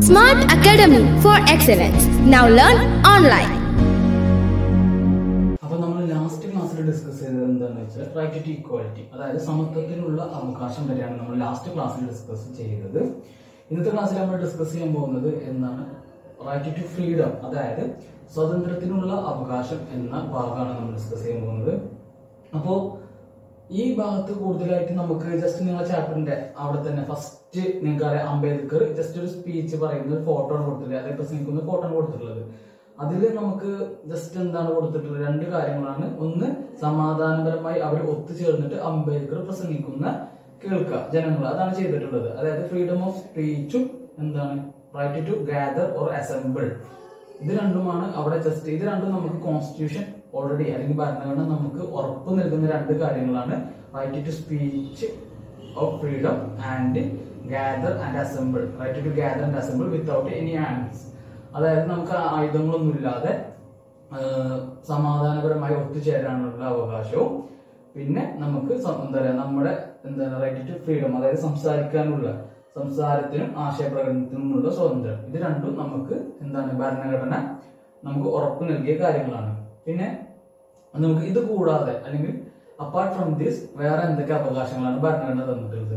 Smart Academy for Excellence. Now learn online. അപ്പൊ നമ്മൾ last ക്ലാസ്സിൽ ഡിസ്കസ് ചെയ്തത് എന്താണെന്ന് വെച്ചാൽ റൈറ്റ് ടു ഈക്വാലിറ്റി അതായത് സമത്വത്തിനുള്ള അവകാശം വരെയാണ് നമ്മൾ ലാസ്റ്റ് ക്ലാസ്സിൽ ഡിസ്കസ് ചെയ്തത് ഇന്നത്തെ ക്ലാസ്സിൽ നമ്മൾ ഡിസ്കസ് ചെയ്യാൻ പോകുന്നത് എന്താണ് റൈറ്റ് ടു ഫ്രീഡം അതായത് സ്വാതന്ത്ര്യത്തിനുള്ള അവകാശം എന്ന ഭാഗമാണ് നമ്മൾ ഡിസ്കസ് ചെയ്യാൻ പോകുന്നത് അപ്പോ ഈ ഭാഗത്ത് കൂടുതലായിട്ട് നമുക്ക് ജസ്റ്റ് നിങ്ങളെ ചാപ്റ്ററിന്റെ അവിടെ തന്നെ ഫസ്റ്റ് നിങ്ങൾക്ക് അറിയാം അംബേദ്കർ ജസ്റ്റ് ഒരു സ്പീച്ച് പറയുന്ന ഒരു ഫോട്ടോ ആണ് കൊടുത്തിട്ടുള്ളത് അതായത് പ്രസംഗിക്കുന്ന ഫോട്ടോ ആണ് കൊടുത്തിട്ടുള്ളത് അതിൽ നമുക്ക് ജസ്റ്റ് എന്താണ് കൊടുത്തിട്ടുള്ളത് രണ്ട് കാര്യങ്ങളാണ് ഒന്ന് സമാധാനപരമായി അവർ ഒത്തുചേർന്നിട്ട് അംബേദ്കർ പ്രസംഗിക്കുന്ന കേൾക്കുക ജനങ്ങൾ അതാണ് ചെയ്തിട്ടുള്ളത് അതായത് ഫ്രീഡം ഓഫ് സ്പീച്ചും എന്താണ് right to gather or assemble ഇത് രണ്ടുമാണ് അവിടെ ജസ്റ്റ് ഇത് രണ്ടും നമുക്ക് കോൺസ്റ്റിറ്റ്യൂഷൻ ഓൾറെഡി അല്ലെങ്കിൽ ഭരണഘടന നമുക്ക് ഉറപ്പ് നൽകുന്ന രണ്ട് കാര്യങ്ങളാണ് right to speech of freedom and gather and assemble right to gather and assemble without any ആൻഡ്സ് അതായത് നമുക്ക് ആയുധങ്ങളൊന്നും ഇല്ലാതെ ആഹ്, സമാധാനപരമായി ഒത്തുചേരാനുള്ള അവകാശവും പിന്നെ നമുക്ക് സം- എന്താ പറയാ നമ്മുടെ എന്താണ് റൈറ്റ് ടു ഫ്രീഡം അതായത് സംസാരിക്കാനുള്ള സംസാരത്തിനും ആശയപ്രകടനത്തിനുമുള്ള സ്വാതന്ത്ര്യം ഇത് രണ്ടും നമുക്ക് എന്താണ് ഭരണഘടന നമുക്ക് ഉറപ്പ് നൽകിയ കാര്യങ്ങളാണ് പിന്നെ നമുക്ക് ഇത് കൂടാതെ അല്ലെങ്കിൽ അപ്പാർട്ട് ഫ്രം ദിസ് വേറെ എന്തൊക്കെ അവകാശങ്ങളാണ് ഭരണഘടന തന്നിട്ടുള്ളത്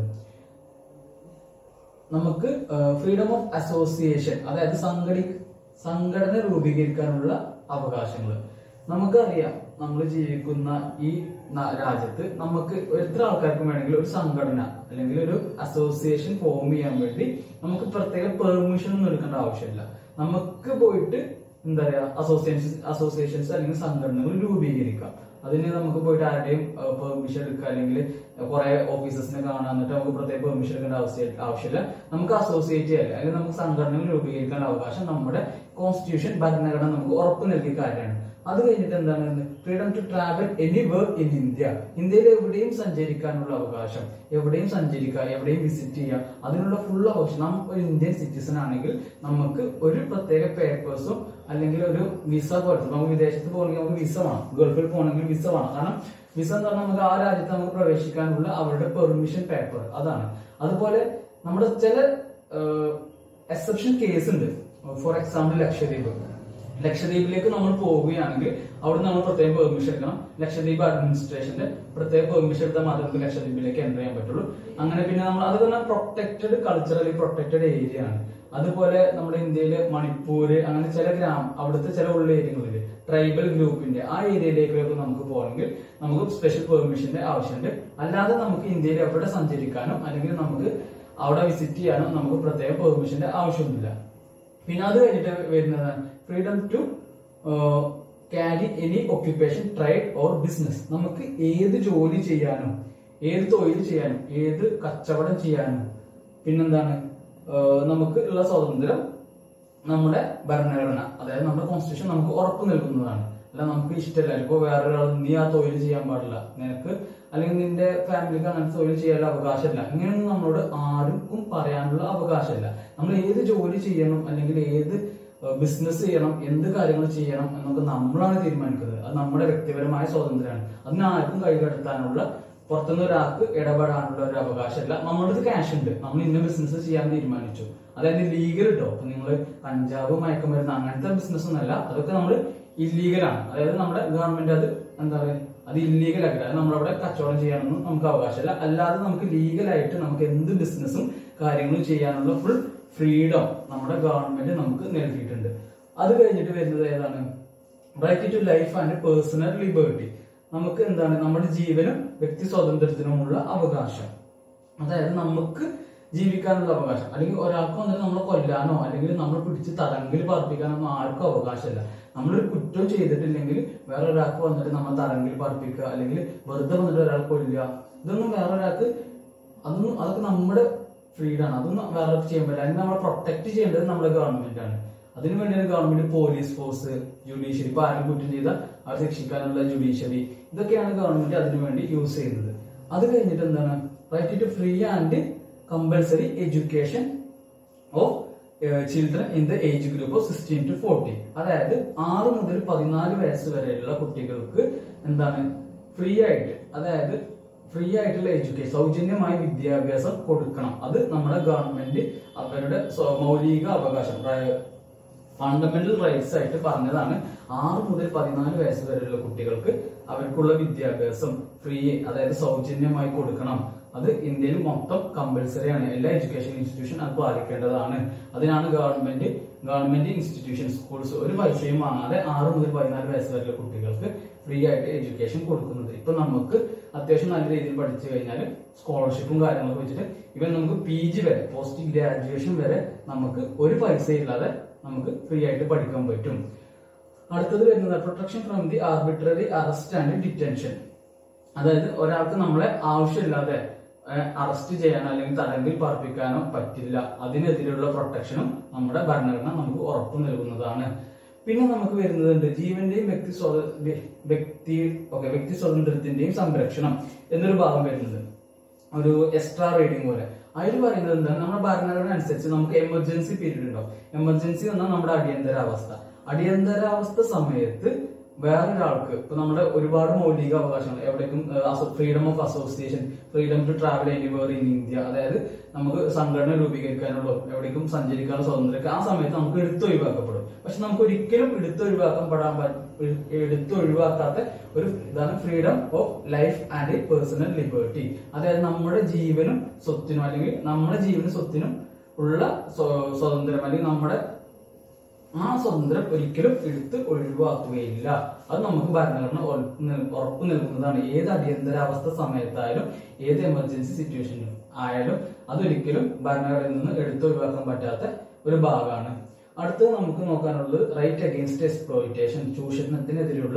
നമുക്ക് ഫ്രീഡം ഓഫ് അസോസിയേഷൻ അതായത് സംഘടി സംഘടന രൂപീകരിക്കാനുള്ള അവകാശങ്ങൾ നമുക്കറിയാം നമ്മൾ ജീവിക്കുന്ന ഈ ന- രാജ്യത്ത് നമുക്ക് എത്ര ആൾക്കാർക്കും വേണമെങ്കിൽ ഒരു സംഘടന അല്ലെങ്കിൽ ഒരു അസോസിയേഷൻ ഫോം ചെയ്യാൻ വേണ്ടി നമുക്ക് പ്രത്യേക പെർമിഷൻ ഒന്നും എടുക്കേണ്ട ആവശ്യമില്ല നമുക്ക് പോയിട്ട് എന്താ പറയാ അസോസിയേഷൻസ് അസോസിയേഷൻസ് അല്ലെങ്കിൽ സംഘടനകൾ രൂപീകരിക്കാം അതിന് നമുക്ക് പോയിട്ട് ആരുടെയും പെർമിഷൻ എടുക്കുക അല്ലെങ്കിൽ കുറെ ഓഫീസേഴ്സിനെ കാണാൻ എന്നിട്ട് നമുക്ക് പ്രത്യേക പെർമിഷൻ എടുക്കേണ്ട ആവശ്യം ആവശ്യമില്ല നമുക്ക് അസോസിയേറ്റ് ചെയ്യാൻ അല്ലെങ്കിൽ നമുക്ക് സംഘടനകൾ രൂപീകരിക്കാനുള്ള അവകാശം നമ്മുടെ കോൺസ്റ്റിറ്റ്യൂഷൻ ഭരണഘടന നമുക്ക് ഉറപ്പ് നൽകിയ കാര്യമാണ് അത് കഴിഞ്ഞിട്ട് എന്താണ് freedom to travel anywhere in India ഇന്ത്യയിൽ എവിടെയും സഞ്ചരിക്കാനുള്ള അവകാശം എവിടെയും സഞ്ചരിക്കുക എവിടെയും വിസിറ്റ് ചെയ്യാം അതിനുള്ള ഫുൾ അവകാശം നാം ഒരു ഇന്ത്യൻ സിറ്റിസൺ ആണെങ്കിൽ നമുക്ക് ഒരു പ്രത്യേക പേപ്പേഴ്സും അല്ലെങ്കിൽ ഒരു വിസ പോലത്തെ നമുക്ക് വിദേശത്ത് പോകണമെങ്കിൽ നമുക്ക് വിസ വേണം ഗൾഫിൽ പോകണമെങ്കിൽ വിസ വേണം കാരണം വിസ എന്ന് പറഞ്ഞാൽ നമുക്ക് ആ രാജ്യത്ത് നമുക്ക് പ്രവേശിക്കാനുള്ള അവരുടെ പെർമിഷൻ പേപ്പർ അതാണ് അതുപോലെ നമ്മുടെ ചില എക്സെപ്ഷൻ കേസ് ഉണ്ട് ഫോർ എക്സാമ്പിൾ ലക്ഷദ്വീപ് ലക്ഷദ്വീപിലേക്ക് നമ്മൾ പോവുകയാണെങ്കിൽ അവിടെ നമ്മൾ പ്രത്യേകം പെർമിഷൻ എടുക്കണം ലക്ഷദ്വീപ് അഡ്മിനിസ്ട്രേഷന്റെ പ്രത്യേക പെർമിഷൻ എടുത്താൽ മാത്രമേ നമുക്ക് ലക്ഷദ്വീപിലേക്ക് എൻ്റർ ചെയ്യാൻ പറ്റുള്ളൂ അങ്ങനെ പിന്നെ നമ്മൾ അത് തന്നെ പ്രൊട്ടക്റ്റഡ് കൾച്ചറലി പ്രൊട്ടക്റ്റഡ് ഏരിയ ആണ് അതുപോലെ നമ്മുടെ ഇന്ത്യയിലെ മണിപ്പൂര് അങ്ങനെ ചില ഗ്രാമം അവിടുത്തെ ചില ഉള്ള ഏരിയകളിൽ ട്രൈബൽ ഗ്രൂപ്പിന്റെ ആ ഏരിയയിലേക്കൊക്കെ നമുക്ക് പോകണമെങ്കിൽ നമുക്ക് സ്പെഷ്യൽ പെർമിഷന്റെ ആവശ്യമുണ്ട് അല്ലാതെ നമുക്ക് ഇന്ത്യയിൽ എവിടെ സഞ്ചരിക്കാനോ അല്ലെങ്കിൽ നമുക്ക് അവിടെ വിസിറ്റ് ചെയ്യാനോ നമുക്ക് പ്രത്യേക പെർമിഷന്റെ ആവശ്യമൊന്നുമില്ല പിന്നെ അത് കഴിഞ്ഞിട്ട് വരുന്നത് freedom to carry any occupation trade or business നമുക്ക് ഏത് ജോലി ചെയ്യാനും ഏത് തൊഴിൽ ചെയ്യാനും ഏത് കച്ചവടം ചെയ്യാനും പിന്നെന്താണ് ആഹ് നമുക്ക് ഉള്ള സ്വാതന്ത്ര്യം നമ്മുടെ ഭരണഘടന അതായത് നമ്മുടെ കോൺസ്റ്റിറ്റ്യൂഷൻ നമുക്ക് ഉറപ്പ് നൽകുന്നതാണ് അല്ല നമുക്ക് ഇഷ്ടമല്ല ഇപ്പൊ വേറൊരാൾ നീ ആ തൊഴിൽ ചെയ്യാൻ പാടില്ല നിനക്ക് അല്ലെങ്കിൽ നിന്റെ ഫാമിലിക്ക് അങ്ങനത്തെ തൊഴിൽ ചെയ്യാനുള്ള അവകാശമില്ല ഇങ്ങനെയൊന്നും നമ്മളോട് ആർക്കും പറയാനുള്ള അവകാശമില്ല നമ്മൾ ഏത് ജോലി ചെയ്യണം അല്ലെങ്കിൽ ഏത് ബിസിനസ് ചെയ്യണം എന്ത് കാര്യങ്ങൾ ചെയ്യണം എന്നൊക്കെ നമ്മളാണ് തീരുമാനിക്കുന്നത് അത് നമ്മുടെ വ്യക്തിപരമായ സ്വാതന്ത്ര്യമാണ് അതിന് ആർക്കും കൈകടത്താനുള്ള പുറത്തുനിന്ന് ഒരാൾക്ക് ഇടപെടാനുള്ള ഒരു അവകാശമില്ല നമ്മുടെ ക്യാഷ് ഉണ്ട് നമ്മൾ ഇന്ന ബിസിനസ് ചെയ്യാൻ തീരുമാനിച്ചു അതായത് ലീഗൽ കേട്ടോ അപ്പൊ നിങ്ങൾ കഞ്ചാവ് മയക്കുമരുന്ന് അങ്ങനത്തെ ബിസിനസ് ഒന്നല്ല അതൊക്കെ നമ്മൾ ഇല്ലീഗലാണ് അതായത് നമ്മുടെ ഗവൺമെന്റ് അത് എന്താ പറയുക അത് ഇല്ലീഗൽ ആക്കില്ല അത് നമ്മളവിടെ കച്ചവടം ചെയ്യാനൊന്നും നമുക്ക് അവകാശമില്ല അല്ലാതെ നമുക്ക് ലീഗലായിട്ട് നമുക്ക് എന്ത് ബിസിനസ്സും കാര്യങ്ങളും ചെയ്യാനുള്ള ഫുൾ ഫ്രീഡം നമ്മുടെ ഗവൺമെന്റ് നമുക്ക് നൽകിയിട്ടുണ്ട് അത് കഴിഞ്ഞിട്ട് വരുന്നത് ഏതാണ് right to life and personal liberty നമുക്ക് എന്താണ് നമ്മുടെ ജീവനും വ്യക്തി സ്വാതന്ത്ര്യത്തിനുമുള്ള അവകാശം അതായത് നമുക്ക് ജീവിക്കാനുള്ള അവകാശം അല്ലെങ്കിൽ ഒരാൾക്ക് വന്നിട്ട് നമ്മളെ കൊല്ലാനോ അല്ലെങ്കിൽ നമ്മൾ പിടിച്ച് തടങ്കിൽ പാർപ്പിക്കാനോ ഒന്നും ആർക്കും അവകാശമില്ല നമ്മളൊരു കുറ്റം ചെയ്തിട്ടില്ലെങ്കിൽ വേറെ ഒരാൾക്ക് വന്നിട്ട് നമ്മൾ തടങ്കിൽ പാർപ്പിക്കുക അല്ലെങ്കിൽ വെറുതെ വന്നിട്ട് ഒരാൾ കൊല്ലുക ഇതൊന്നും വേറെ ഒരാൾക്ക് അതൊന്നും അതൊക്കെ നമ്മുടെ ഫ്രീഡാണ് അതൊന്നും വേറെ ആൾക്ക് ചെയ്യാൻ പറ്റില്ല അതിന് നമ്മളെ പ്രൊട്ടക്ട് ചെയ്യേണ്ടത് നമ്മുടെ ഗവൺമെന്റ് ആണ് അതിനു വേണ്ടിയാണ് ഗവൺമെന്റ് പോലീസ് ഫോഴ്സ് ജുഡീഷ്യറി ഇപ്പൊ ആരും കുറ്റം ചെയ്താൽ അവർ ശിക്ഷിക്കാനുള്ള ജുഡീഷ്യറി ഇതൊക്കെയാണ് ഗവൺമെന്റ് അതിനു വേണ്ടി യൂസ് ചെയ്യുന്നത് അത് കഴിഞ്ഞിട്ട് എന്താണ് right to free and compulsory education of children in the age group of sixteen to forty അതായത് ആറ് മുതൽ പതിനാല് വയസ്സ് വരെയുള്ള കുട്ടികൾക്ക് എന്താണ് ഫ്രീ ആയിട്ട് അതായത് ഫ്രീ ആയിട്ടുള്ള എഡ്യൂക്കേഷൻ സൗജന്യമായ വിദ്യാഭ്യാസം കൊടുക്കണം അത് നമ്മുടെ ഗവൺമെന്റ് അവരുടെ സ്വ- മൗലിക അവകാശം ഫണ്ടമെന്റൽ റൈറ്റ്സ് ആയിട്ട് പറഞ്ഞതാണ് ആറ് മുതൽ പതിനാല് വയസ്സ് വരെയുള്ള കുട്ടികൾക്ക് അവർക്കുള്ള വിദ്യാഭ്യാസം ഫ്രീ അതായത് സൗജന്യമായി കൊടുക്കണം അത് ഇന്ത്യയിൽ മൊത്തം കമ്പൽസറി ആണ് എല്ലാ എഡ്യൂക്കേഷൻ ഇൻസ്റ്റിറ്റ്യൂഷൻ അത് പാലിക്കേണ്ടതാണ് അതിനാണ് ഗവൺമെന്റ് ഗവൺമെന്റ് ഇൻസ്റ്റിറ്റ്യൂഷൻ സ്കൂൾസ് ഒരു പൈസയും വാങ്ങാതെ ആറ് മുതൽ പതിനാല് വയസ്സ് വരെയുള്ള കുട്ടികൾക്ക് ഫ്രീ ആയിട്ട് എഡ്യൂക്കേഷൻ കൊടുക്കുന്നത് ഇപ്പൊ നമുക്ക് അത്യാവശ്യം നല്ല രീതിയിൽ പഠിച്ചു കഴിഞ്ഞാൽ സ്കോളർഷിപ്പും കാര്യങ്ങളൊക്കെ വെച്ചിട്ട് ഇവൻ നമുക്ക് പി ജി വരെ പോസ്റ്റ് ഗ്രാജുവേഷൻ വരെ നമുക്ക് ഒരു പൈസ ഇല്ലാതെ നമുക്ക് ഫ്രീ ആയിട്ട് പഠിക്കാൻ പറ്റും അടുത്തത് വരുന്നത് protection from the arbitrary arrest and detention അതായത് ഒരാൾക്ക് നമ്മളെ ആവശ്യമില്ലാതെ അറസ്റ്റ് ചെയ്യാനോ അല്ലെങ്കിൽ തടങ്കിൽ പാർപ്പിക്കാനോ പറ്റില്ല അതിനെതിരെയുള്ള പ്രൊട്ടക്ഷനും നമ്മുടെ ഭരണഘടന നമുക്ക് ഉറപ്പു നൽകുന്നതാണ് പിന്നെ നമുക്ക് വരുന്നതുണ്ട് ജീവന്റെയും വ്യക്തി സ്വാത- വ്യ- വ്യക്തി ഓക്കെ വ്യക്തി സ്വാതന്ത്ര്യത്തിന്റെയും സംരക്ഷണം എന്നൊരു ഭാഗം വരുന്നത് ഒരു എക്സ്ട്രാ റീഡിംഗ് പോലെ അതിൽ പറയുന്നത് എന്താണ് നമ്മുടെ ഭരണഘടന അനുസരിച്ച് നമുക്ക് എമർജൻസി പീരീഡ് ഉണ്ടാവും എമർജൻസി എന്നാൽ നമ്മുടെ അടിയന്തരാവസ്ഥ അടിയന്തരാവസ്ഥ സമയത്ത് വേറൊരാൾക്ക് ഇപ്പൊ നമ്മുടെ ഒരുപാട് മൗലിക അവകാശങ്ങൾ എവിടേക്കും freedom of association freedom to travel anywhere in India അതായത് നമുക്ക് സംഘടന രൂപീകരിക്കാനുള്ള എവിടേക്കും സഞ്ചരിക്കാനുള്ള സ്വാതന്ത്ര്യമൊക്കെ ആ സമയത്ത് നമുക്ക് എടുത്തൊഴിവാക്കപ്പെടും പക്ഷെ നമുക്ക് ഒരിക്കലും എടുത്തൊഴിവാക്കാൻ പെടാൻ പറ്റ- എടുത്തൊഴിവാക്കാത്ത ഒരു ഇതാണ് freedom of life and personal liberty അതായത് നമ്മുടെ ജീവനും സ്വത്തിനും അല്ലെങ്കിൽ നമ്മുടെ ജീവനും സ്വത്തിനും ഉള്ള സ്വ- സ്വാതന്ത്ര്യം അല്ലെങ്കിൽ നമ്മുടെ ആ സ്വാതന്ത്ര്യം ഒരിക്കലും എടുത്ത് ഒഴിവാക്കുകയില്ല അത് നമുക്ക് ഭരണഘടന ഉറപ്പ് നൽ- ഉറപ്പ് നൽകുന്നതാണ് ഏത് അടിയന്തരാവസ്ഥ സമയത്തായാലും ഏത് എമർജൻസി സിറ്റുവേഷനിലും ആയാലും അതൊരിക്കലും ഭരണഘടനയിൽ നിന്ന് എടുത്ത് ഒഴിവാക്കാൻ പറ്റാത്ത ഒരു ഭാഗമാണ് അടുത്തത് നമുക്ക് നോക്കാനുള്ളത് റൈറ്റ് അഗെയിൻസ്റ്റ് എക്സ്പ്ലോയിറ്റേഷൻ ചൂഷണത്തിനെതിരെയുള്ള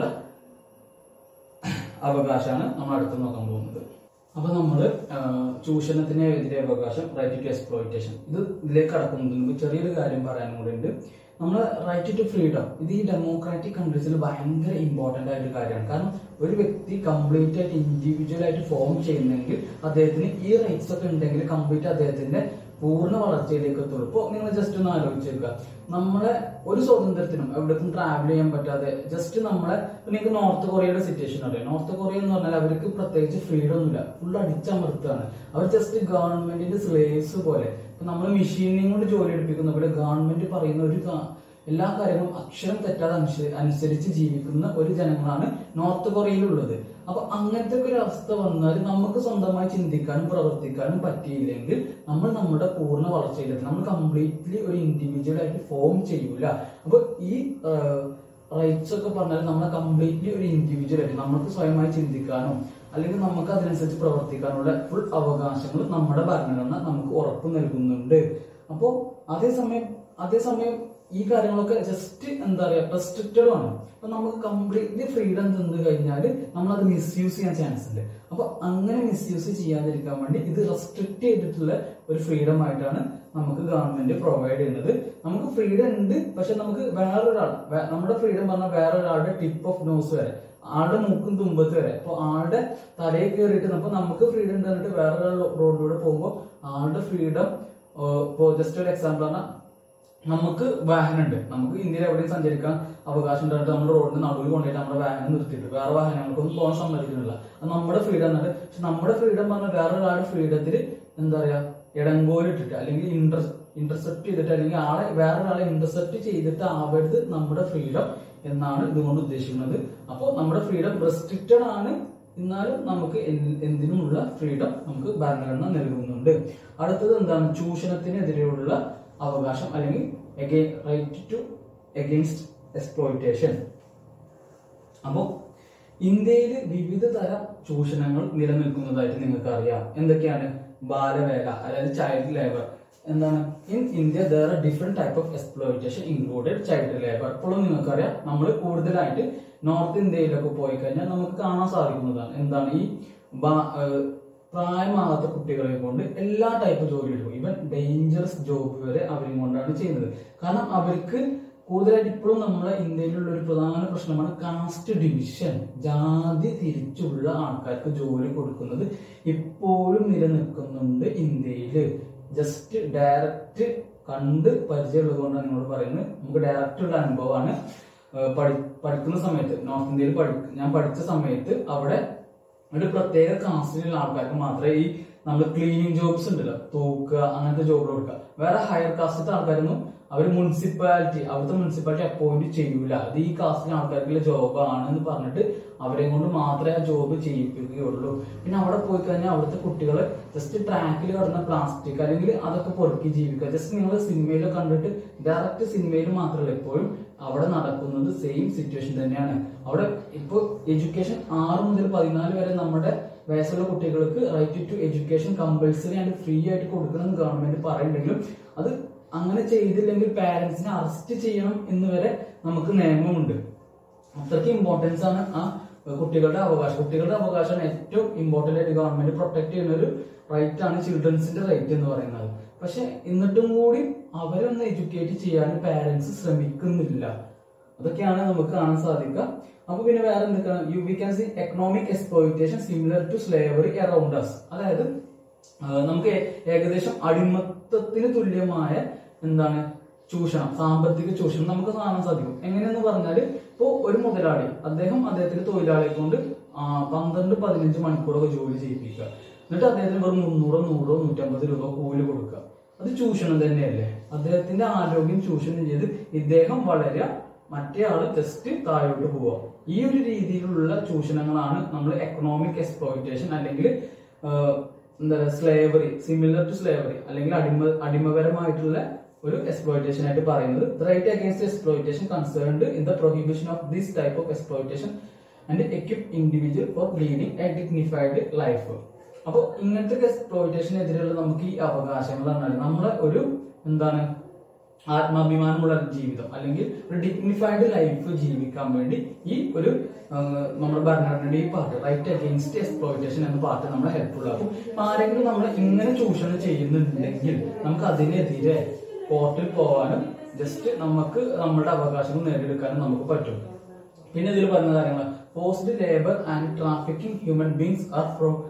അവകാശമാണ് നമ്മൾ അടുത്ത് നോക്കാൻ പോകുന്നത് അപ്പൊ നമ്മള് ആ, ചൂഷണത്തിനെതിരെ അവകാശം റൈറ്റ് ടു എക്സ്പ്ലോയിറ്റേഷൻ ഇത് ഇതിലേക്ക് കടക്കുന്നതിന് മുമ്പ് ചെറിയൊരു കാര്യം പറയാനും കൂടി ഉണ്ട് നമ്മൾ റൈറ്റ് ടു ഫ്രീഡം ഇത് ഈ ഡെമോക്രാറ്റിക് കൺട്രീസിൽ ഭയങ്കര ഇമ്പോർട്ടന്റ് ആയ ഒരു കാര്യമാണ് കാരണം ഒരു വ്യക്തി കംപ്ലീറ്റ് ആയിട്ട് ഇൻഡിവിജ്വൽ ആയിട്ട് ഫോം ചെയ്യുന്നെങ്കിൽ അദ്ദേഹത്തിന് ഈ റൈറ്റ്സ് ഒക്കെ ഉണ്ടെങ്കിൽ കംപ്ലീറ്റ് അദ്ദേഹത്തിന്റെ പൂർണ്ണ വളർച്ചയിലേക്ക് എത്തുള്ളൂ ഇപ്പോൾ നിങ്ങൾ ജസ്റ്റ് ഒന്ന് ആലോചിച്ച് നോക്കുക നമ്മളെ ഒരു സ്വാതന്ത്ര്യത്തിനും എവിടേക്കും ട്രാവൽ ചെയ്യാൻ പറ്റാതെ ജസ്റ്റ് നമ്മളെ ഇപ്പൊ നിങ്ങൾക്ക് നോർത്ത് കൊറിയയുടെ സിറ്റുവേഷൻ അറിയാം നോർത്ത് കൊറിയ എന്ന് പറഞ്ഞാൽ അവർക്ക് പ്രത്യേകിച്ച് ഫ്രീഡം ഒന്നുമില്ല ഫുൾ അടിച്ചമർത്താണ് അവർ ജസ്റ്റ് ഗവൺമെന്റിന്റെ സ്ലേവ്സ് പോലെ ഇപ്പൊ നമ്മൾ മെഷീനിങ് കൊണ്ട് ജോലി എടുപ്പിക്കുന്ന പോലെ ഗവൺമെന്റ് പറയുന്ന ഒരു കാ- എല്ലാ കാര്യങ്ങളും അക്ഷരം തെറ്റാതെ അനുസ- അനുസരിച്ച് ജീവിക്കുന്ന ഒരു ജനങ്ങളാണ് നോർത്ത് കൊറിയയിലുള്ളത് അപ്പൊ അങ്ങനത്തെ ഒക്കെ ഒരു അവസ്ഥ വന്നാൽ നമുക്ക് സ്വന്തമായി ചിന്തിക്കാനും പ്രവർത്തിക്കാനും പറ്റിയില്ലെങ്കിൽ നമ്മൾ നമ്മുടെ പൂർണ്ണ വളർച്ചയിലെത്തി നമ്മൾ കംപ്ലീറ്റ്ലി ഒരു ഇൻഡിവിജ്വൽ ആയിട്ട് ഫോം ചെയ്യൂല അപ്പൊ ഈ റൈറ്റ്സ് ഒക്കെ പറഞ്ഞാൽ നമ്മളെ കംപ്ലീറ്റ്ലി ഒരു ഇൻഡിവിജ്വൽ ആയിട്ട് നമുക്ക് സ്വയമായി ചിന്തിക്കാനും അല്ലെങ്കിൽ നമുക്ക് അതിനനുസരിച്ച് പ്രവർത്തിക്കാനുള്ള ഫുൾ അവകാശങ്ങൾ നമ്മുടെ ഭരണഘടന നമുക്ക് ഉറപ്പ് നൽകുന്നുണ്ട് അപ്പോ അതേസമയം അതേസമയം ഈ കാര്യങ്ങളൊക്കെ ജസ്റ്റ് എന്താ പറയാ റെസ്ട്രിക്റ്റഡ് ആണ് അപ്പൊ നമുക്ക് കംപ്ലീറ്റ്ലി ഫ്രീഡം തന്നു കഴിഞ്ഞാൽ നമ്മൾ അത് മിസ്യൂസ് ചെയ്യാൻ ചാൻസ് ഉണ്ട് അപ്പൊ അങ്ങനെ മിസ്യൂസ് ചെയ്യാതിരിക്കാൻ വേണ്ടി ഇത് റെസ്ട്രിക്ട് ചെയ്തിട്ടുള്ള ഒരു ഫ്രീഡം ആയിട്ടാണ് നമുക്ക് ഗവൺമെന്റ് പ്രൊവൈഡ് ചെയ്യുന്നത് നമുക്ക് ഫ്രീഡം ഉണ്ട് പക്ഷെ നമുക്ക് വേറൊരാൾ വേ- നമ്മുടെ ഫ്രീഡം പറഞ്ഞാൽ വേറൊരാളുടെ ടിപ്പ് ഓഫ് നോസ് വരെ ആളുടെ മൂക്കും തുമ്പത്ത് വരെ അപ്പൊ ആളുടെ തലയിൽ കയറിയിട്ട് അപ്പൊ നമുക്ക് ഫ്രീഡം തന്നിട്ട് വേറൊരാൾ റോഡിലൂടെ പോകുമ്പോൾ ആളുടെ ഫ്രീഡം ഇപ്പോ ജസ്റ്റ് ഒരു എക്സാമ്പിൾ പറഞ്ഞാൽ നമുക്ക് വാഹനമുണ്ട് നമുക്ക് ഇന്ത്യയിൽ എവിടെയും സഞ്ചരിക്കാൻ അവകാശം ഉണ്ടായിട്ട് നമ്മൾ റോഡിന് നടുവിൽ കൊണ്ടുപോയിട്ട് നമ്മുടെ വാഹനം നിർത്തിയിട്ട് വേറെ വാഹനങ്ങൾക്കൊന്നും പോകാൻ സമ്മതിക്കുന്നില്ല അത് നമ്മുടെ ഫ്രീഡം എന്നാണ് പക്ഷെ നമ്മുടെ ഫ്രീഡം പറഞ്ഞാൽ വേറൊരാളുടെ ഫ്രീഡത്തിൽ എന്താ പറയാ ഇടങ്കോലിട്ടിട്ട് അല്ലെങ്കിൽ ഇന്റർ ഇന്റർസെപ്റ്റ് ചെയ്തിട്ട് അല്ലെങ്കിൽ ആളെ വേറൊരാളെ ഇന്റർസെപ്റ്റ് ചെയ്തിട്ട് ആവരുത് നമ്മുടെ ഫ്രീഡം എന്നാണ് ഇതുകൊണ്ട് ഉദ്ദേശിക്കുന്നത് അപ്പോൾ നമ്മുടെ ഫ്രീഡം റെസ്ട്രിക്റ്റഡ് ആണ് എന്നാലും നമുക്ക് എന്ത് എന്തിനുമുള്ള ഫ്രീഡം നമുക്ക് ഭരണഘടന നൽകുന്നുണ്ട് അടുത്തത് എന്താണ് ചൂഷണത്തിനെതിരെയുള്ള അവകാശം അല്ലെങ്കിൽ റൈറ്റ് ടു എഗെയിൻസ്റ്റ് എക്സ്പ്ലോയിറ്റേഷൻ അപ്പോൾ ഇന്ത്യയിൽ വിവിധ തരം ചൂഷണങ്ങൾ നിലനിൽക്കുന്നതായിട്ട് നിങ്ങൾക്ക് അറിയാം എന്തൊക്കെയാണ് ബാലവേല അതായത് ചൈൽഡ് ലേബർ എന്താണ് in India there are different type of exploitation included child labour ഇപ്പോഴും നിങ്ങൾക്കറിയാം നമ്മൾ കൂടുതലായിട്ട് നോർത്ത് ഇന്ത്യയിലൊക്കെ പോയി കഴിഞ്ഞാൽ നമുക്ക് കാണാൻ സാധിക്കുന്നതാണ് എന്താണ് ഈ ബാ- ഏഹ് പ്രായമാകാത്ത കുട്ടികളെ കൊണ്ട് എല്ലാ ടൈപ്പ് ജോലി എടുക്കും ഇവൻ ഡേഞ്ചറസ് ജോബ് വരെ അവരെയും കൊണ്ടാണ് ചെയ്യുന്നത് കാരണം അവർക്ക് കൂടുതലായിട്ട് ഇപ്പോഴും നമ്മളെ ഇന്ത്യയിലുള്ള ഒരു പ്രധാന പ്രശ്നമാണ് കാസ്റ്റ് ഡിവിഷൻ ജാതി തിരിച്ചുള്ള ആൾക്കാർക്ക് ജോലി കൊടുക്കുന്നത് ഇപ്പോഴും നിലനിൽക്കുന്നുണ്ട് ഇന്ത്യയിൽ ജസ്റ്റ് ഡയറക്റ്റ് കണ്ട് പരിചയമുള്ളത് കൊണ്ടാണ് നിങ്ങളോട് പറയുന്നത് നമുക്ക് ഡയറക്റ്റ് ഉള്ള അനുഭവമാണ് ഏഹ് പഠി പഠിക്കുന്ന സമയത്ത് നോർത്ത് ഇന്ത്യയിൽ പഠി ഞാൻ പഠിച്ച സമയത്ത് അവിടെ ഒരു പ്രത്യേക കാസ്റ്റിലുള്ള ആൾക്കാർക്ക് മാത്രമേ ഈ നമ്മൾ ക്ലീനിങ് ജോബ്സ് ഉണ്ടല്ലോ തൂക്കുക അങ്ങനത്തെ ജോബ് കൊടുക്കുക വേറെ ഹയർ കാസ്റ്റത്തെ ആൾക്കാരൊന്നും അവർ മുനിസിപ്പാലിറ്റി അവിടുത്തെ മുനിസിപ്പാലിറ്റി അപ്പോയിന്റ് ചെയ്യൂല അത് ഈ കാസ്റ്റിലെ ആൾക്കാർക്കുള്ള ജോബാണ് എന്ന് പറഞ്ഞിട്ട് അവരെ കൊണ്ട് മാത്രമേ ആ ജോബ് ചെയ്യിപ്പിക്കുകയുള്ളൂ പിന്നെ അവിടെ പോയി കഴിഞ്ഞാൽ അവിടുത്തെ കുട്ടികൾ ജസ്റ്റ് ട്രാക്കിൽ കിടന്ന പ്ലാസ്റ്റിക് അല്ലെങ്കിൽ അതൊക്കെ പൊറുക്കി ജീവിക്കുക ജസ്റ്റ് നിങ്ങൾ സിനിമയിൽ കണ്ടിട്ട് ഡയറക്റ്റ് സിനിമയിൽ മാത്രമല്ല എപ്പോഴും അവിടെ നടക്കുന്നത് സെയിം സിറ്റുവേഷൻ തന്നെയാണ് അവിടെ ഇപ്പോൾ എഡ്യൂക്കേഷൻ ആറ് മുതൽ പതിനാല് വരെ നമ്മുടെ വയസ്സുള്ള കുട്ടികൾക്ക് right to education compulsory and free ആയിട്ട് കൊടുക്കണം എന്ന് ഗവൺമെന്റ് പറയുന്നുണ്ടെങ്കിലും അത് അങ്ങനെ ചെയ്തില്ലെങ്കിൽ പാരന്റ്സിനെ അറസ്റ്റ് ചെയ്യണം എന്ന് വരെ നമുക്ക് നിയമമുണ്ട് അത്രയ്ക്ക് ഇമ്പോർട്ടൻസ് ആണ് ആ കുട്ടികളുടെ അവകാശം കുട്ടികളുടെ അവകാശമാണ് ഏറ്റവും ഇമ്പോർട്ടന്റ് ആയിട്ട് ഗവൺമെന്റ് പ്രൊട്ടക്ട് ചെയ്യുന്ന ഒരു റൈറ്റ് ആണ് ചിൽഡ്രൻസിന്റെ റൈറ്റ് എന്ന് പറയുന്നത് പക്ഷെ എന്നിട്ടും കൂടി അവരൊന്ന് എഡ്യൂക്കേറ്റ് ചെയ്യാൻ പാരന്റ്സ് ശ്രമിക്കുന്നില്ല അതൊക്കെയാണ് നമുക്ക് കാണാൻ സാധിക്കുക അപ്പൊ പിന്നെ വേറെ എന്തൊക്കെയാണ് you we can see economic exploitation similar to slavery around us അതായത് ആ, നമുക്ക് ഏ- ഏകദേശം അടിമത്തത്തിന് തുല്യമായ എന്താണ് ചൂഷണം സാമ്പത്തിക ചൂഷണം നമുക്ക് കാണാൻ സാധിക്കും എങ്ങനെയെന്ന് പറഞ്ഞാൽ ഇപ്പോ ഒരു മുതലാളി അദ്ദേഹം അദ്ദേഹത്തിന്റെ തൊഴിലാളിയെ കൊണ്ട് ആ, പന്ത്രണ്ട് പതിനഞ്ച് മണിക്കൂറൊക്കെ ജോലി ചെയ്യിപ്പിക്കുക എന്നിട്ട് അദ്ദേഹത്തിന് വെറും മുന്നൂറോ നൂറോ നൂറ്റമ്പത് രൂപ കൂലി കൊടുക്കുക അത് ചൂഷണം തന്നെയല്ലേ അദ്ദേഹത്തിന്റെ ആരോഗ്യം ചൂഷണം ചെയ്ത് ഇദ്ദേഹം വളരുക മറ്റേ ആള് ജസ്റ്റ് താഴോട്ട് പോവുക ഈ ഒരു രീതിയിലുള്ള ചൂഷണങ്ങളാണ് നമ്മൾ എക്കണോമിക് എക്സ്പ്ലോയിറ്റേഷൻ അല്ലെങ്കിൽ ആഹ്, എന്താ പറയുക സ്ലേവറി സിമിലർ ടു സ്ലേവറി അല്ലെങ്കിൽ അടിമ അടിമപരമായിട്ടുള്ള ഒരു എക്സ്പ്ലോയിറ്റേഷൻ ആയിട്ട് പറയുന്നത് the right against exploitation concerned in the prohibition of this type of exploitation and equip individual for leading a dignified life അപ്പോൾ ഇങ്ങനത്തെ എക്സ്പ്ലോയിറ്റേഷനെതിരെയുള്ള നമുക്ക് ഈ അവകാശങ്ങൾ പറഞ്ഞാൽ നമ്മളെ ഒരു എന്താണ് ആത്മാഭിമാനമുള്ള ജീവിതം അല്ലെങ്കിൽ ഒരു ഡിഗ്നിഫൈഡ് ലൈഫ് ജീവിക്കാൻ വേണ്ടി ഈ ഒരു ആ, നമ്മുടെ ഭരണഘടനയുടെ ഈ പാർട്ട് റൈറ്റ് അഗെയിൻസ്റ്റ് എക്സ്പ്ലോയിറ്റേഷൻ എന്ന പാർട്ട് നമ്മളെ ഹെൽപ്ഫുൾ ആക്കും അപ്പൊ ആരെങ്കിലും നമ്മളെ ഇങ്ങനെ ചൂഷണം ചെയ്യുന്നുണ്ടെങ്കിൽ നമുക്ക് അതിനെതിരെ കോർട്ടിൽ പോകാനും ജസ്റ്റ് നമുക്ക് നമ്മുടെ അവകാശങ്ങൾ നേടിയെടുക്കാനും നമുക്ക് പറ്റും പിന്നെ ഇതിൽ പറഞ്ഞ കാര്യങ്ങൾ post labour and trafficking human beings are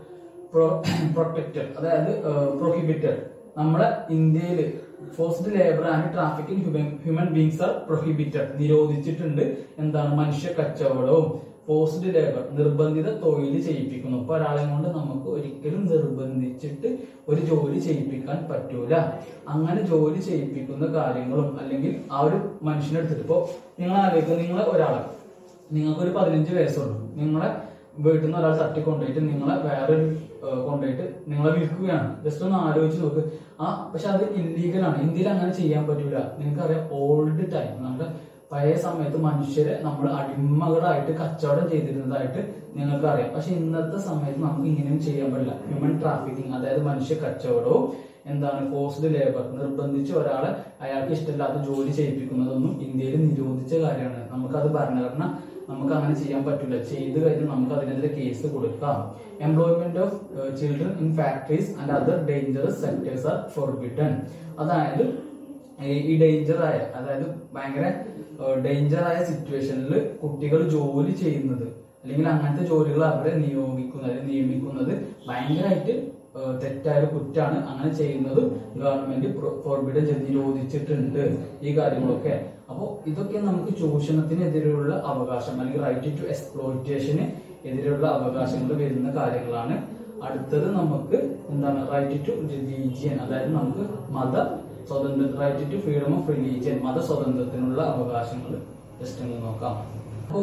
protected അതായത് പ്രൊഹിബിറ്റഡ് നമ്മുടെ ഇന്ത്യയിൽ forced labour and trafficking human human beings are prohibited നിരോധിച്ചിട്ടുണ്ട് എന്താണ് മനുഷ്യ കച്ചവടവും ഫോഴ്സ്ഡ് ലേബർ നിർബന്ധിത തൊഴിൽ ചെയ്യിപ്പിക്കുന്നു ഇപ്പൊ ഒരാളെ കൊണ്ട് നമുക്ക് ഒരിക്കലും നിർബന്ധിച്ചിട്ട് ഒരു ജോലി ചെയ്യിപ്പിക്കാൻ പറ്റൂല അങ്ങനെ ജോലി ചെയ്യിപ്പിക്കുന്ന കാര്യങ്ങളും അല്ലെങ്കിൽ ആ ഒരു മനുഷ്യനെ എടുത്തിട്ട് ഇപ്പോ നിങ്ങൾ ആലോചിക്കുക നിങ്ങളെ ഒരാളെ നിങ്ങൾക്ക് ഒരു പതിനഞ്ച് വയസ്സുള്ളൂ നിങ്ങളെ വീട്ടിൽ നിന്ന് ഒരാൾ തട്ടിക്കൊണ്ടുപോയിട്ട് നിങ്ങളെ വേറൊരു ഏഹ്, കൊണ്ടുപോയിട്ട് നിങ്ങളെ വിൽക്കുകയാണ് ജസ്റ്റ് ഒന്ന് ആലോചിച്ച് നോക്ക് ആ പക്ഷെ അത് ഇല്ലീഗലാണ് ഇന്ത്യയിൽ അങ്ങനെ ചെയ്യാൻ പറ്റൂല നിങ്ങൾക്കറിയാം ഓൾഡ് ടൈം നമ്മുടെ പഴയ സമയത്ത് മനുഷ്യരെ നമ്മൾ അടിമകളായിട്ട് കച്ചവടം ചെയ്തിരുന്നതായിട്ട് നിങ്ങൾക്ക് അറിയാം പക്ഷെ ഇന്നത്തെ സമയത്ത് നമുക്ക് ഇങ്ങനെയും ചെയ്യാൻ പറ്റില്ല ഹ്യൂമൻ ട്രാഫിക്കിംഗ് അതായത് മനുഷ്യ കച്ചവടവും എന്താണ് ഫോഴ്സ്ഡ് ലേബർ നിർബന്ധിച്ച് ഒരാളെ അയാൾക്ക് ഇഷ്ടമില്ലാത്ത ജോലി ചെയ്യിപ്പിക്കുന്നതൊന്നും ഇന്ത്യയിൽ നിരോധിച്ച കാര്യമാണ് നമുക്കത് ഭരണഘടന നമുക്ക് അങ്ങനെ ചെയ്യാൻ പറ്റില്ല ചെയ്തു കഴിഞ്ഞാൽ നമുക്ക് അതിനെതിരെ കേസ് കൊടുക്കാം employment of children in factories and other dangerous sectors are forbidden അതായത് ഈ- ഈ ഡേഞ്ചർ ആയ അതായത് ഭയങ്കര ഡേഞ്ചർ ആയ സിറ്റുവേഷനിൽ കുട്ടികൾ ജോലി ചെയ്യുന്നത് അല്ലെങ്കിൽ അങ്ങനത്തെ ജോലികൾ അവരെ നിയോഗിക്കുന്നത് അല്ലെങ്കിൽ നിയമിക്കുന്നത് ഭയങ്കരമായിട്ട് ഏഹ് തെറ്റായ ഒരു കുറ്റാണ് അങ്ങനെ ചെയ്യുന്നതും ഗവൺമെന്റ് ഫോർബിഡൻ ചെയ്ത് നിരോധിച്ചിട്ടുണ്ട് ഈ കാര്യങ്ങളൊക്കെ അപ്പോൾ ഇതൊക്കെ നമുക്ക് ചൂഷണത്തിനെതിരെയുള്ള അവകാശം അല്ലെങ്കിൽ റൈറ്റ് ടു എക്സ്പ്ലോയിറ്റേഷന് എതിരെയുള്ള അവകാശങ്ങൾ വരുന്ന കാര്യങ്ങളാണ് അടുത്തത് നമുക്ക് എന്താണ് റൈറ്റ് ടു റിലീജിയൻ അതായത് നമുക്ക് മത സ്വതന്ത്ര right to freedom of religion മത സ്വതന്ത്രത്തിനുള്ള അവകാശങ്ങൾ ജസ്റ്റ് ഒന്ന് നോക്കാം അപ്പോ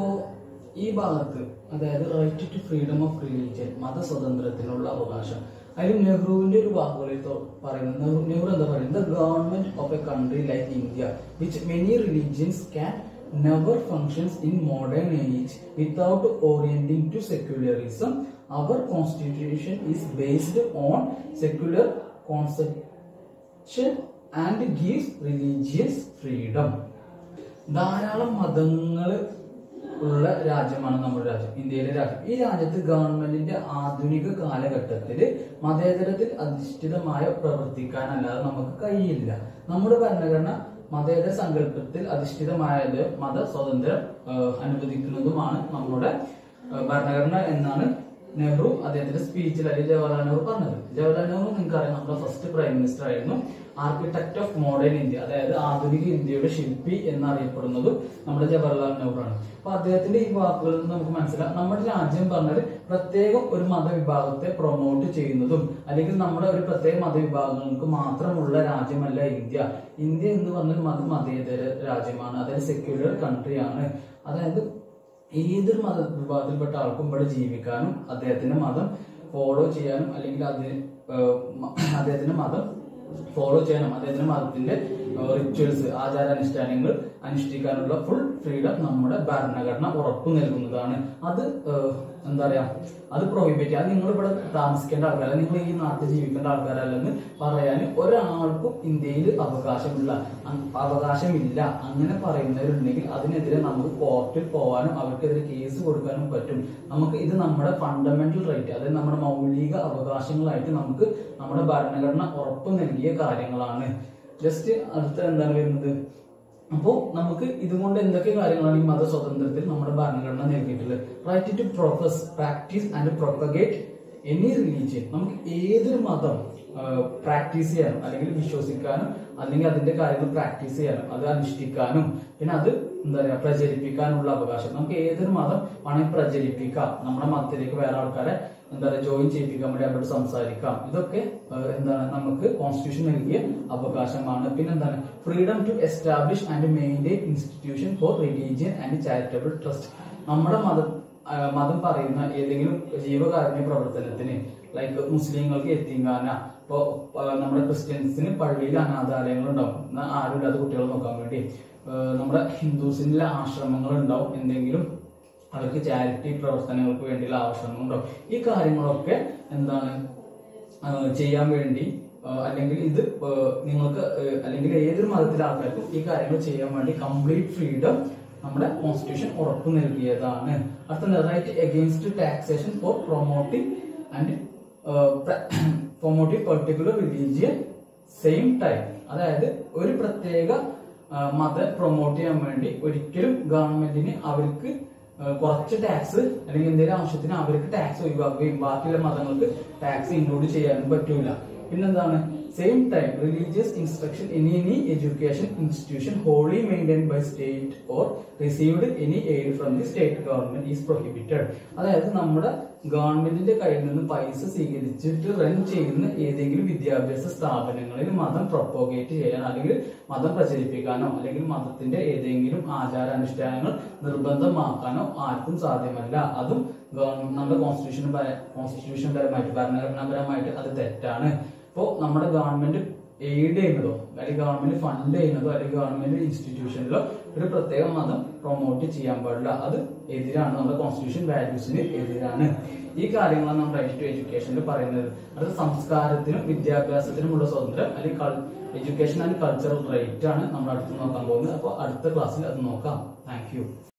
ഈ ഭാഗത്ത് അതായത് right to freedom of religion മത സ്വതന്ത്രത്തിനുള്ള അവകാശം അതിൽ നെഹ്റുവിന്റെ ഒരു വാക്കുകളിൽ തൊ- പറയുന്നത് നെഹ്റു നെഹ്റു എന്താ പറയുന്നത് the government of a country like India which many religions can never functions in modern age without orienting to secularism our constitution is based on secular conception and gives religious freedom ധാരാളം മതങ്ങൾ ഉള്ള രാജ്യമാണ് നമ്മുടെ രാജ്യം ഇന്ത്യയിലെ രാജ്യം ഈ രാജ്യത്ത് ഗവൺമെന്റിന്റെ ആധുനിക കാലഘട്ടത്തിൽ മതേതരത്തിൽ അധിഷ്ഠിതമായ പ്രവർത്തിക്കാനല്ലാതെ നമുക്ക് കഴിയില്ല നമ്മുടെ ഭരണഘടന മതേതര സങ്കല്പത്തിൽ അധിഷ്ഠിതമായത് മത സ്വാതന്ത്ര്യം ഏഹ്, അനുവദിക്കുന്നതുമാണ് നമ്മുടെ ഏഹ്, ഭരണഘടന എന്നാണ് നെഹ്റു അദ്ദേഹത്തിന്റെ സ്പീച്ചിൽ അല്ലെങ്കിൽ ജവഹർലാൽ നെഹ്റു പറഞ്ഞത് ജവഹർലാൽ നെഹ്റു നിങ്ങൾക്ക് അറിയാം നമ്മുടെ ഫസ്റ്റ് പ്രൈം മിനിസ്റ്റർ ആയിരുന്നു ആർക്കിടെക്ട് ഓഫ് മോഡേൺ ഇന്ത്യ അതായത് ആധുനിക ഇന്ത്യയുടെ ശില്പി എന്നറിയപ്പെടുന്നതും നമ്മുടെ ജവഹർലാൽ നെഹ്റു ആണ് അപ്പൊ അദ്ദേഹത്തിന്റെ ഈ വാക്കുകളിൽ നിന്ന് നമുക്ക് മനസ്സിലാക്കാം നമ്മുടെ രാജ്യം പറഞ്ഞത് പ്രത്യേകം ഒരു മതവിഭാഗത്തെ പ്രൊമോട്ട് ചെയ്യുന്നതും അല്ലെങ്കിൽ നമ്മുടെ ഒരു പ്രത്യേക മതവിഭാഗങ്ങൾക്ക് മാത്രമുള്ള രാജ്യമല്ല ഇന്ത്യ ഇന്ത്യ എന്ന് പറഞ്ഞാൽ മത മതേതര രാജ്യമാണ് അതായത് സെക്യുലർ കൺട്രിയാണ് അതായത് ഏതൊരു മത വിഭാഗത്തിൽപ്പെട്ട ആൾക്കും ഇവിടെ ജീവിക്കാനും അദ്ദേഹത്തിന്റെ മതം ഫോളോ ചെയ്യാനും അല്ലെങ്കിൽ അത് ഏഹ്, മ- അദ്ദേഹത്തിന്റെ മതം ഫോളോ ചെയ്യാനും അദ്ദേഹത്തിന്റെ മതത്തിന്റെ റിച്വൽസ് ആചാരാനുഷ്ഠാനങ്ങൾ അനുഷ്ഠിക്കാനുള്ള ഫുൾ ഫ്രീഡം നമ്മുടെ ഭരണഘടന ഉറപ്പു നൽകുന്നതാണ് അത് ഏഹ്, എന്താ പറയാ അത് പ്രോഹിബിറ്റ് അത് നിങ്ങൾ ഇവിടെ താമസിക്കേണ്ട ആൾക്കാരല്ല നിങ്ങൾ ഈ നാട്ടിൽ ജീവിക്കേണ്ട ആൾക്കാരല്ലെന്ന് പറയാൻ ഒരാൾക്കും ഇന്ത്യയിൽ അവകാശമില്ല അ- അവകാശമില്ല അങ്ങനെ പറയുന്നവരുണ്ടെങ്കിൽ അതിനെതിരെ നമുക്ക് കോർട്ടിൽ പോകാനും അവർക്കെതിരെ കേസ് കൊടുക്കാനും പറ്റും നമുക്ക് ഇത് നമ്മുടെ ഫണ്ടമെന്റൽ റൈറ്റ് അതായത് നമ്മുടെ മൗലിക അവകാശങ്ങളായിട്ട് നമുക്ക് നമ്മുടെ ഭരണഘടന ഉറപ്പ് നൽകിയ കാര്യങ്ങളാണ് ജസ്റ്റ് അടുത്ത എന്താണ് വരുന്നത് അപ്പോൾ നമുക്ക് ഇതുകൊണ്ട് എന്തൊക്കെ കാര്യങ്ങളാണ് ഈ മത സ്വാതന്ത്ര്യത്തിൽ നമ്മുടെ ഭരണഘടന നൽകിയിട്ടുള്ളത് right to profess practice and propagate any religion നമുക്ക് ഏതൊരു മതം പ്രാക്ടീസ് ചെയ്യാനും അല്ലെങ്കിൽ വിശ്വസിക്കാനും അല്ലെങ്കിൽ അതിന്റെ കാര്യങ്ങൾ പ്രാക്ടീസ് ചെയ്യാനും അത് അനുഷ്ഠിക്കാനും പിന്നെ അത് എന്താ പറയാ പ്രചരിപ്പിക്കാനുള്ള അവകാശം നമുക്ക് ഏതൊരു മതം വേണമെങ്കിൽ പ്രചരിപ്പിക്കാം നമ്മുടെ മതത്തിലേക്ക് വേറെ ആൾക്കാരെ എന്താ പറയുക ജോയിൻ ചെയ്യിപ്പിക്കാൻ വേണ്ടി അവരോട് സംസാരിക്കാം ഇതൊക്കെ ഏഹ്, എന്താണ് നമുക്ക് കോൺസ്റ്റിറ്റ്യൂഷൻ നൽകിയ അവകാശമാണ് പിന്നെ എന്താണ് freedom to establish and maintain institution for religion and charitable trust നമ്മുടെ മതം ആ, മതം പറയുന്ന ഏതെങ്കിലും ജീവകാരുണ്യ പ്രവർത്തനത്തിന് ലൈക്ക് മുസ്ലിങ്ങൾക്ക് എത്തിങ്കാന ഇപ്പോ ആ, നമ്മുടെ ക്രിസ്ത്യൻസിന് പള്ളിയിൽ അനാഥാലയങ്ങൾ ഉണ്ടാവും എന്നാ ആരുമില്ലാത്ത കുട്ടികളെ നോക്കാൻ വേണ്ടി ആ, നമ്മുടെ ഹിന്ദുസിന്റെ ആശ്രമങ്ങൾ ഉണ്ടാവും എന്തെങ്കിലും അവർക്ക് ചാരിറ്റി പ്രവർത്തനങ്ങൾക്ക് വേണ്ടിയുള്ള ആവശ്യങ്ങൾ ഉണ്ടാവും ഈ കാര്യങ്ങളൊക്കെ എന്താണ് ആ, ചെയ്യാൻ വേണ്ടി ആ, അല്ലെങ്കിൽ ഇത് ആ, നിങ്ങൾക്ക് ആ, അല്ലെങ്കിൽ ഏതൊരു മതത്തിലെ ആൾക്കാർക്കും ഈ കാര്യങ്ങൾ ചെയ്യാൻ വേണ്ടി കംപ്ലീറ്റ് ഫ്രീഡം നമ്മുടെ കോൺസ്റ്റിറ്റ്യൂഷൻ ഉറപ്പു നൽകിയതാണ് അടുത്ത right against taxation for promoting and promoting particular religion same time അതായത് ഒരു പ്രത്യേക ആ, മതം പ്രൊമോട്ട് ചെയ്യാൻ വേണ്ടി ഒരിക്കലും ഗവൺമെന്റിന് അവർക്ക് ആ, കുറച്ച് ടാക്സ് അല്ലെങ്കിൽ എന്തെങ്കിലും ആവശ്യത്തിന് അവർക്ക് ടാക്സ് ഒഴിവാക്കുകയും ബാക്കിയുള്ള മതങ്ങൾക്ക് ടാക്സ് ഇൻക്ലൂഡ് ചെയ്യാനും പറ്റൂല പിന്നെന്താണ് same time religious instruction in any education institution wholly maintain by state or received any aid from the state government is prohibited അതായത് നമ്മുടെ ഗവൺമെന്റിന്റെ കയ്യിൽ നിന്ന് പൈസ സ്വീകരിച്ചിട്ട് റൺ ചെയ്യുന്ന ഏതെങ്കിലും വിദ്യാഭ്യാസ സ്ഥാപനങ്ങളിൽ മതം പ്രൊപ്പോഗേറ്റ് ചെയ്യാൻ അല്ലെങ്കിൽ മതം പ്രചരിപ്പിക്കാനോ അല്ലെങ്കിൽ മതത്തിന്റെ ഏതെങ്കിലും ആചാരാനുഷ്ഠാനങ്ങൾ നിർബന്ധമാക്കാനോ ആർക്കും സാധ്യമല്ല അതും ഗവൺമെന്റ് നമ്മുടെ കോൺസ്റ്റിറ്റ്യൂഷൻ കോൺസ്റ്റിറ്റ്യൂഷൻ പരമായിട്ട് ഭരണഘടനാപരമായിട്ട് അത് തെറ്റാണ് ഇപ്പോ നമ്മുടെ ഗവൺമെന്റ് എയ്ഡ് ചെയ്യുന്നതോ അല്ലെങ്കിൽ ഗവൺമെന്റ് ഫണ്ട് ചെയ്യുന്നതോ അല്ലെങ്കിൽ ഗവൺമെന്റ് ഇൻസ്റ്റിറ്റ്യൂഷനിലോ ഒരു പ്രത്യേക മതം പ്രൊമോട്ട് ചെയ്യാൻ പാടില്ല അത് എതിരാണ് നമ്മുടെ കോൺസ്റ്റിറ്റ്യൂഷൻ വാല്യൂസിന് എതിരാണ് ഈ കാര്യങ്ങളാണ് നമ്മൾ റൈറ്റ് ടു എഡ്യൂക്കേഷനിൽ പറയുന്നത് അടുത്ത സംസ്കാരത്തിനും വിദ്യാഭ്യാസത്തിനുമുള്ള സ്വാതന്ത്ര്യം അല്ലെങ്കിൽ എഡ്യൂക്കേഷൻ ആൻഡ് കൾച്ചറൽ റൈറ്റ് ആണ് നമ്മൾ അടുത്ത് നോക്കാൻ പോകുന്നത് അപ്പോൾ അടുത്ത ക്ലാസ്സിൽ അത് നോക്കാം താങ്ക്